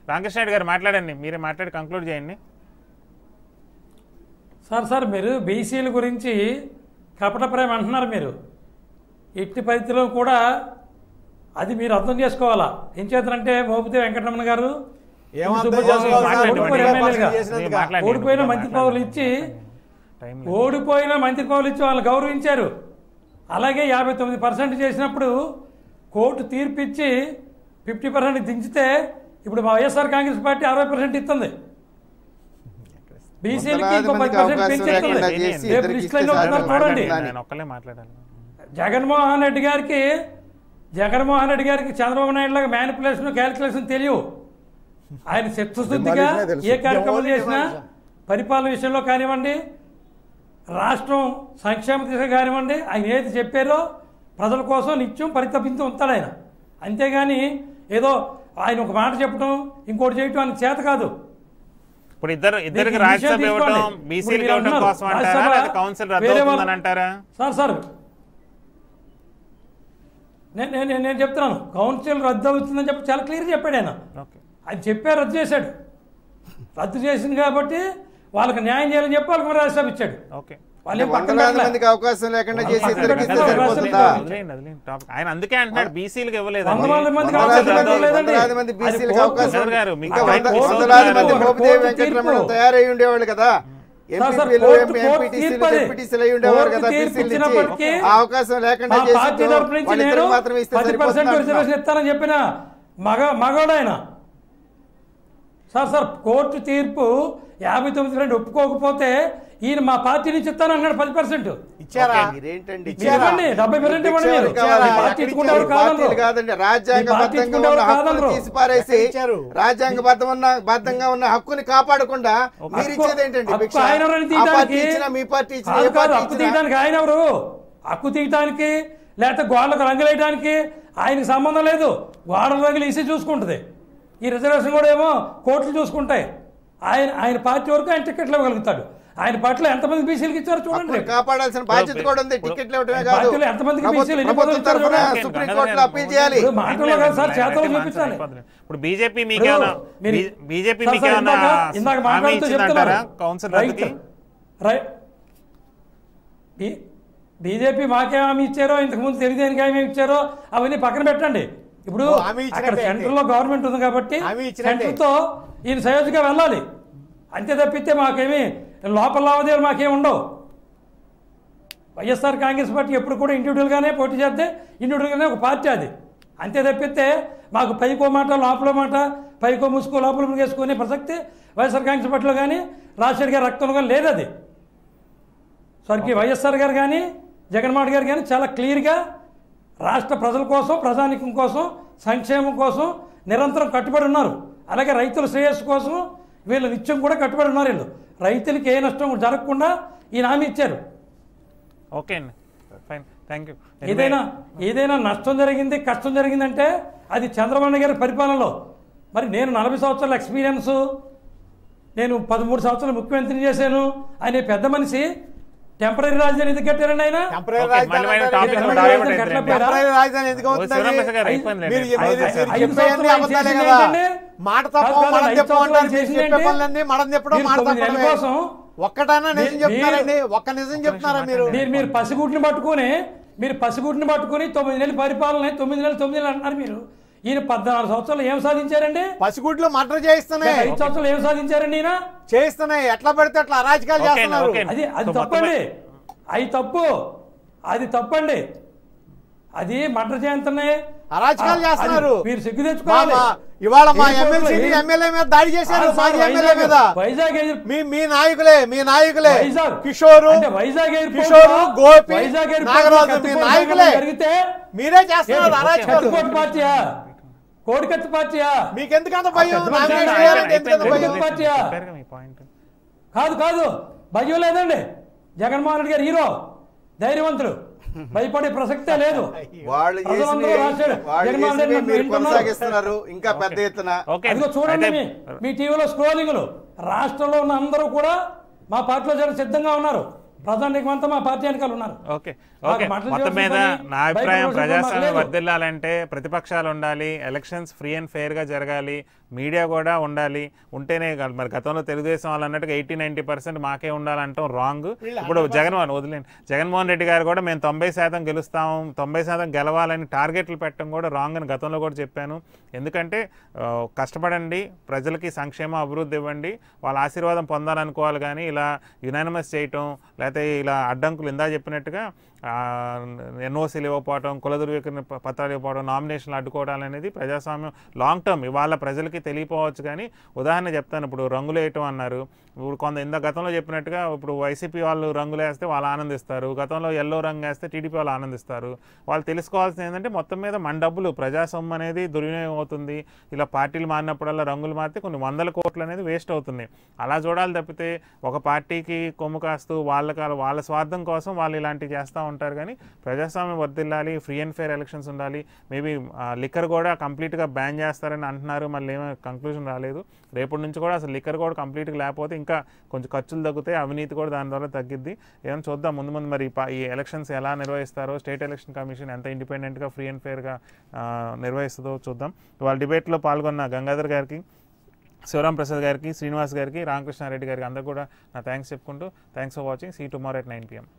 రామకృష్ణ రెడ్డి గారు మాట్లాడండి మీరే మాట్లాడి కంక్లూడ్ చేయండి సార్ సార్ మీరు బీసీల గురించి కపట ప్రేమ అంటున్నారు మీరు ఎట్టి పరిస్థితిలో కూడా అది మీరు అర్థం చేసుకోవాలా ఏం చేస్తారంటే మోపితే వెంకటరమణ గారు ఏం అర్థం సుబ్బరాజు చేసుకోవాలి సార్? ఓడిపోయిన మాట్లాడండి. ఎమ్మెల్యేగా. చేసినందుకు. మాట్లాడండి. ఓడిపోయిన మంత్రి మాట్లాడండి. పదవులు ఇచ్చి టైం ఓడిపోయిన మంత్రి పదవులు ఇచ్చి వాళ్ళని గౌరవించారు అలాగే యాభై తొమ్మిది పర్సెంట్ చేసినప్పుడు కోర్టు తీర్పు ఇచ్చి ఫిఫ్టీ పర్సెంట్ దించితే ఇప్పుడు మా వైఎస్ఆర్ కాంగ్రెస్ పార్టీ అరవై పర్సెంట్ ఇస్తుంది బీసీలకి ఇంకో పది వందలాది పర్సెంట్ మందికి పెంచేస్తుంది అవకాశం లేకుండా చేసి రేపు ఇద్దరికి లిస్టులో ఇస్తే వస్తున్నారు చాలు. చూడండి మాట్లాడండి. నేను ఒక్కలే మాట్లాడాలి జగన్మోహన్ రెడ్డి గారికి జగన్మోహన్ రెడ్డి గారికి చంద్రబాబు నాయుడు లాగా మ్యానిపులేషన్ క్యాలిక్యులేషన్ తెలియవు ఆయన చిత్తశుద్ధిగా డెమాలిషనే తెలుసు. ఏ కార్యక్రమం డెమాలిష్ చేసినా పరిపాలన విషయంలో కానివ్వండి రాష్ట్రం సంక్షేమ దిశ కానివ్వండి ఆయన ఏది చెప్పారో ప్రజల కోసం నిత్యం పరితపిస్తూ ఉంటాడు ఆయన అంతేగాని ఏదో ఆయన ఒక మాట చెప్పడం ఇంకోటి చేయటం ఆయన చేత కాదు ఇప్పుడు ఇద్దరు ఇద్దరికి దీనికి రాజ్యసభ విషయం ఇవ్వడం తీసుకోండి. బీసీలకు ఇప్పుడు మీరు ఇవ్వడం అంటున్నారు, కోసం అంటారా రాజ్యసభ లేదా కౌన్సిల్ రద్దు వేరే అవుతుందని వాళ్ళు- అంటారా సార్ సార్ నేను నేను నేను చెప్తున్నాను కౌన్సిల్ రద్దు అవుతుందని చెప్పి చాలా క్లియర్గా చెప్పాడు ఆయన ఓకే అది చెప్పే రద్దు చేశాడు రద్దు చేసింది కాబట్టి వాళ్ళకి న్యాయం చేయాలని చెప్పి వాళ్ళకి మరి రాజ్యసభ ఇచ్చాడు ఓకే వాళ్ళు ఏం పక్కన వందలాది పెట్టలే. మందికి అవకాశం లేకుండా చేసి పక్కన ఇద్దరికి ఇస్తే పెట్టలేదు. సరిపోతుందా వదిలేయండి, వదిలేయండి. టాపిక్. ఆయన అందుకే అంటున్నాడు బీసీలకు ఇవ్వలేదు వందలాది మందికి వందలాది అవకాశం మంది- లేదండి. వందలాది మంది అది బీసీలకు కోర్టు- అవకాశం చంద్ర గారు, మీకు ఇంకా వంద- కోర్టు వందలాది మంది తీర్పు. మోపిదేవి కోర్టు వెంకటరమణ తీర్పు. తయారై ఉండేవాళ్ళు కదా సార్, సార్, ఎంపీలు కోర్టు- కోర్టు ఎంపీటీసీలు తీర్పు అది. డిప్యూటీసీలు అయి ఉండేవారు కోర్టు కదా తీర్పు బీసీలు ఇచ్చి ఇచ్చినప్పటికీ ఆ అవకాశం లేకుండా మా చేసి పార్టీ తరఫు నుంచి నేను వాళ్ళిద్దరికి మాత్రమే ఇస్తే పది పర్సెంట్ సరిపోతుంది రిజర్వేషన్ అంటున్నాం. ఇస్తానని చెప్పిన మగ మగవాడు ఆయన సార్ సార్ కోర్టు తీర్పు యాభై తొమ్మిది రెండు ఒప్పుకోకపోతే ఈయన మా పార్టీ నుంచి ఇస్తానన్నాడు పది పర్సెంట్ ఇచ్చారా మీరేంటండి మీరు ఇవ్వండి డెబ్బై పర్సెంట్ ఇవ్వండి మీరు ఇచ్చారా? మీ పార్టీ ఇచ్చుకుంటే పార్టీలు కాదనరు కాదండి మీ పార్టీ రాజ్యాంగబద్ధంగా ఇచ్చుకుంటే ఉన్న ఎవరు హక్కుని కాదనరు. తీసి పారేసి ఎక్కడ ఇచ్చారు? రాజ్యాంగబద్ధం ఉన్న బద్ధంగా ఉన్న హక్కుని కాపాడకుండా మీరు ఇచ్చేది ఏంటండి హక్కు భిక్ష? ఆయన ఎవరని ఆ పార్టీ తీయడానికి ఇచ్చినా మీ పార్టీ ఇచ్చినా కాదు ఏ కాదు, పార్టీ హక్కు ఇచ్చినా తీయడానికి ఆయన ఎవరు హక్కు తీయడానికి లేకపోతే గోడలకు రంగులేయడానికి ఆయనకి సంబంధం లేదు గోడలు రంగులు ఇసి చూసుకుంటుంది ఈ రిజర్వేషన్ కూడా ఏమో కోర్టులు చూసుకుంటాయి ఆయన ఆయన పార్టీ వరకు ఆయన టికెట్లు ఇవ్వగలుగుతాడు ఆయన పార్టీలో ఎంతమంది బీసీలకు ఇచ్చారో చూడండి హక్కుని కాపాడాల్సిన బాధ్యత కూడా ఉంది టికెట్లు ఇవ్వడమే కాదు పార్టీలో ఎంతమందికి ప్రభుత్వ- బీసీలు ఎన్ని ప్రభుత్వం పదవులు ఇచ్చారో తరఫున చూడండి. సుప్రీం కోర్టులో అప్పీల్ చేయాలి ఇప్పుడు మాటల్లో కాదు సార్ చేతలు చూపించాలి ఇప్పుడు బీజేపీ మీకేమైనా మీరు- బీజేపీ సార్, సార్, మీకేమైనా ఇందాక- ఇందాక హామీ మాట్లాడుతూ ఇచ్చిందంటారా చెప్తున్నారు. Council right. రద్దుకి రైట్ బీ- బీజేపీ మాకేం హామీ ఇచ్చారో ఇంతకు ముందు తెలుగుదేనికి హామీ ఇచ్చారో అవన్నీ పక్కన పెట్టండి ఇప్పుడు ఓ, హామీ అక్కడ ఇచ్చినట్టే సెంటర్ లో గవర్నమెంట్ ఉంది కాబట్టి హామీ ఇచ్చినట్టే. సెంటర్ తో ఈయన సయోధ్యగా వెళ్ళాలి అంతే తప్పితే మాకేమీ లోపల లావాదేవీలు మాకేం ఉండవు వైఎస్ఆర్ కాంగ్రెస్ పార్టీ ఎప్పుడు కూడా ఇండివిజువల్గానే పోటీ చేస్తే ఇండివిజువల్గానే ఒక పార్టీ అది అంతే తప్పితే మాకు పైకో మాట లోపల మాట పైకో ముసుకో లోపల వేసుకునే ప్రసక్తి వైఎస్ఆర్ కాంగ్రెస్ పార్టీలో కానీ రాజశేఖర్ గారి రక్తంలో కానీ లేదు అది స్వర్గీయ వైఎస్ఆర్ గారు కానీ జగన్మోహన్ గారు కానీ చాలా క్లియర్గా రాష్ట్ర ప్రజల కోసం ప్రజానికం కోసం సంక్షేమం కోసం నిరంతరం కట్టుబడి ఉన్నారు అలాగే రైతుల శ్రేయస్సు కోసం వీళ్ళు నిత్యం కూడా కట్టుబడి ఉన్నారు వీళ్ళు రైతులకి ఏ నష్టం జరగకుండా ఈయన హామీ ఇచ్చారు ఓకే అండి ఫైన్ థ్యాంక్ యూ ఏదైనా ఏదైనా నష్టం జరిగింది కష్టం జరిగిందంటే అది చంద్రబాబు నాయుడు గారి పరిపాలనలో మరి నేను నలభై సంవత్సరాల ఎక్స్పీరియన్స్ నేను పదమూడు సంవత్సరాలు ముఖ్యమంత్రిని చేశాను ఆయన పెద్ద మనిషి టెంపరీ రాజధాని ఎందుకు కట్టారండి ఆయన టెంపరీ ఓకే, మళ్ళీ మళ్ళీ టాపిక్ టెంపరీ డైవర్ట్ రాజధాని అవుతుంది. కట్టలేకపోయారా? టెంపరీ రాజధాని ఎందుకు ఓ, అవుతుంది శివరామకృష్ణ గారు అది? అయిపోయిందిలేండి. మీరు ఐదు- మీరు- ఐదు- మీరు ఐదు చెప్పేవన్నీ సంవత్సరాలు అబద్ధాలే చేసింది కదా ఏంటండి? మాట కాదు, తప్ప కాదు, మడం ఐదు చెప్పు సంవత్సరాలు అంటారు మీరు చేసింది చెప్పే ఏంటి? పనులన్నీ మడం చెప్పడం మీరు మాట తొమ్మిది నెలల తప్పడమే కోసం ఒక్కటైనా నిజం మీరు- చెప్తున్నారండి ఒక్క నిజం చెప్తున్నారా మీరు మీరు మీరు పసిగుడ్ని పట్టుకొని మీరు పసిగుడ్ని పట్టుకొని తొమ్మిది నెలల పరిపాలన తొమ్మిది నెలలు తొమ్మిది నెలలు అంటున్నారు మీరు ఈయన పద్నాలుగు సంవత్సరాలు ఏం సాధించారండి పసిగుడ్లు మటర్ చేయిస్తున్నాయి ఐదు సంవత్సరాలు ఏం సాధించారండి ఈయన చేయిస్తున్నాయి ఎట్లా పడితే అట్లా అరాజకాలు ఓకే, చేస్తున్నారు ఓకే. అది అది సో మొత్తం తప్పండి అది తప్పు అది తప్పండి అది మటర్ చేస్తున్నాయి అరాచకాలు చేస్తున్నారు మీరు సిగ్గు మా- తెచ్చుకోవాలి మా- ఇవాళ మా ఎయిర్పోర్ట్లో ఎమ్మెల్సీ ఎయిర్- ఎమ్మెల్యే మీద దాడి చేశారు కాదు సార్, మాజీ ఎమ్మెల్యే వైజాగ్ మీద వైజాగ్ ఎయిర్- మీ మీ నాయకులే మీ నాయకులే వైజాగ్ కిషోరు అంటే వైజాగ్ ఎయిర్పోర్ట్ కిషోరు లో గోపి వైజాగ్ ఎయిర్పోర్ట్ లో నాగరాజు మీ కత్తిపోటు నాయకులే సంఘటన జరిగితే మీరే చేస్తున్నారు ఏంటి? అరాచకాలు కత్తిపోటు పార్టీయా కోడికత్తి పార్టీయా మీకెందుకంత భయం పెద్ద నామినేషన్ మనిషి చేయాలంటే ఎందుకంత అయిపోయింది. భయం ఎందుకు పార్టీయా? చెప్పారుగా మీ పాయింట్ కాదు కాదు భయం లేదండి జగన్మోహన్ రెడ్డి గారు హీరో ధైర్యవంతుడు భయపడే ప్రసక్తే లేదు వాళ్ళు చేసిన ప్రజలందరూ రాశారు. వాళ్ళు జగన్మోహన్ రెడ్డి చేసినవి మీరు వింటున్నారు. కొనసాగిస్తున్నారు ఇంకా పెద్ద ఎత్తున ఓకే అదిగో చూడండి అయితే మీ మీ టీవీలో స్క్రోలింగ్లు రాష్ట్రంలో ఉన్న అందరూ కూడా మా పార్టీలో చేర సిద్ధంగా ఉన్నారు ప్రజానికి అంతా మా పార్టీ వెనకాల ఉన్నారు ఓకే మాకు ఓకే మాటలు మొత్తం మీద చేయాల్సిన నా పని, అభిప్రాయం బయట రోజుల్లో మాకు ప్రజాస్వామ్యం లేదు. వర్దిల్లాలంటే ప్రతిపక్షాలు ఉండాలి ఎలక్షన్స్ ఫ్రీ అండ్ ఫెయిర్గా జరగాలి మీడియా కూడా ఉండాలి ఉంటేనే కాదు. మరి గతంలో తెలుగుదేశం వాళ్ళు అన్నట్టుగా ఎయిటీ నైంటీ పర్సెంట్ మాకే ఉండాలంటాం రాంగ్ ఇప్పుడు జగన్మోహన్ వదిలేండి జగన్మోహన్ రెడ్డి గారు కూడా మేము తొంభై శాతం గెలుస్తాం తొంభై శాతం గెలవాలని టార్గెట్లు పెట్టడం కూడా రాంగ్ అని గతంలో కూడా చెప్పాను ఎందుకంటే ఆ, కష్టపడండి ప్రజలకి సంక్షేమ అభివృద్ధి ఇవ్వండి వాళ్ళ ఆశీర్వాదం పొందాలనుకోవాలి కానీ ఇలా యునానిమస్ చేయటం లేకపోతే ఇలా అడ్డంకులు ఇందా చెప్పినట్టుగా ఎన్ఓసీలు ఇవ్వకపోవడం కుల ధృవీకరణ ప- పత్రాలు ఇవ్వకపోవడం నామినేషన్లు అడ్డుకోవడం అనేది ప్రజాస్వామ్యం లాంగ్ టర్మ్ ఇవాళ ప్రజలకి తెలియపోవచ్చు కానీ ఉదాహరణ చెప్తాను ఇప్పుడు రంగులు వేయటం అన్నారు ఇప్పుడు కొంత ఇంత గతంలో చెప్పినట్టుగా ఇప్పుడు వైసీపీ వాళ్ళు రంగులు వేస్తే వాళ్ళు ఆనందిస్తారు గతంలో ఎల్లో రంగు వేస్తే టీడీపీ వాళ్ళు ఆనందిస్తారు వాళ్ళు తెలుసుకోవాల్సింది ఏంటంటే మొత్తం మీద మన డబ్బులు ప్రజాస్వామ్యం అనేది దుర్వినియోగం అవుతుంది ఇలా పార్టీలు మారినప్పుడల్లా రంగులు మారితే కొన్ని వందల కోట్లు అనేది వేస్ట్ అవుతుంది అలా చూడాలి తప్పితే ఒక పార్టీకి కొమ్ము కాస్తూ వాళ్ళ వాళ్ళ స్వార్థం కోసం వాళ్ళు ఇలాంటివి చేస్తూ ఉంటారు కానీ ప్రజాస్వామ్యం వర్దిల్లాలి ఫ్రీ అండ్ ఫెయిర్ ఎలక్షన్స్ ఉండాలి మేబీ లిక్కర్ కూడా కంప్లీట్గా బ్యాన్ చేస్తారని అంటున్నారు మళ్ళీ ఏమో కంక్లూజన్ రాలేదు రేపటి నుంచి కూడా అసలు లిక్కర్ కూడా కంప్లీట్గా లేకపోతే ఇంకా కొంచెం ఖర్చులు తగ్గుతాయి అవినీతి కూడా దాని ద్వారా తగ్గిద్ది ఏమైనా చూద్దాం ముందు ముందు మరి ఈ పా- ఈ ఎలక్షన్స్ ఎలా నిర్వహిస్తారో స్టేట్ ఎలక్షన్ కమిషన్ ఎంత ఇండిపెండెంట్గా ఫ్రీ అండ్ ఫెయిర్గా నిర్వహిస్తుందో చూద్దాం వాళ్ళ డిబేట్లో పాల్గొన్న గంగాధర్ గారికి శివరాం ప్రసాద్ గారికి శ్రీనివాస్ గారికి రామకృష్ణారెడ్డి గారికి అందరూ కూడా నా థ్యాంక్స్ చెప్పుకుంటూ thanks for watching see tomorrow at nine PM